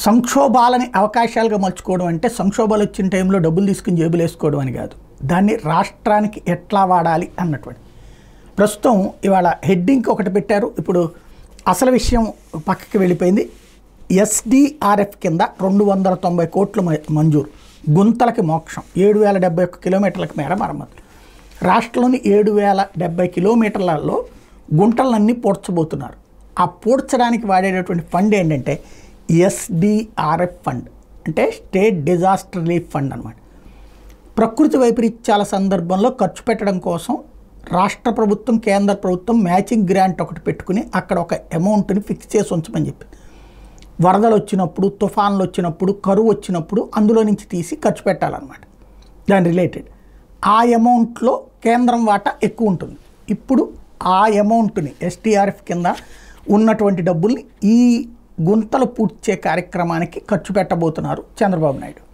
సంక్షోభాలని అవకాశాలుగా మలుచుకోవడం అంటే సంక్షోభాలు వచ్చిన టైంలో డబ్బులు తీసుకుని జేబులు వేసుకోవడం అని కాదు దాన్ని రాష్ట్రానికి ఎట్లా వాడాలి అన్నటువంటి ప్రస్తుతం ఇవాళ హెడ్డింగ్కి ఒకటి పెట్టారు ఇప్పుడు అసలు విషయం పక్కకి వెళ్ళిపోయింది ఎస్డిఆర్ఎఫ్ కింద రెండు వందల తొంభై కోట్లు మ- మంజూరు గుంతలకి మోక్షం ఏడు వేల డెబ్బై ఒక్క కిలోమీటర్లకు మేర మరమ్మతులు రాష్ట్రంలోని ఏడు వేల డెబ్బై కిలోమీటర్లలో గుంటలన్నీ పూడ్చబోతున్నారు ఆ పూడ్చడానికి వాడేటటువంటి ఫండ్ ఏంటంటే ఎస్డిఆర్ఎఫ్ ఫండ్ అంటే స్టేట్ డిజాస్టర్ రిలీఫ్ ఫండ్ అన్నమాట ప్రకృతి వైపరీత్యాల సందర్భంలో ఖర్చు పెట్టడం కోసం రాష్ట్ర ప్రభుత్వం కేంద్ర ప్రభుత్వం మ్యాచింగ్ గ్రాంట్ ఒకటి పెట్టుకుని అక్కడ ఒక అమౌంట్ని ఫిక్స్ చేసి ఉంచమని చెప్పి వరదలు వచ్చినప్పుడు తుఫాన్లు వచ్చినప్పుడు కరువు వచ్చినప్పుడు అందులో నుంచి తీసి ఖర్చు పెట్టాలన్నమాట దాని రిలేటెడ్ ఆ అమౌంట్లో కేంద్రం వాటా ఎక్కువ ఉంటుంది ఇప్పుడు ఆ అమౌంట్ని ఎస్టీఆర్ఎఫ్ కింద ఉన్నటువంటి డబ్బుల్ని ఈ గుంతలు పూడ్చే కార్యక్రమానికి ఖర్చు పెట్టబోతున్నారు చంద్రబాబు నాయుడు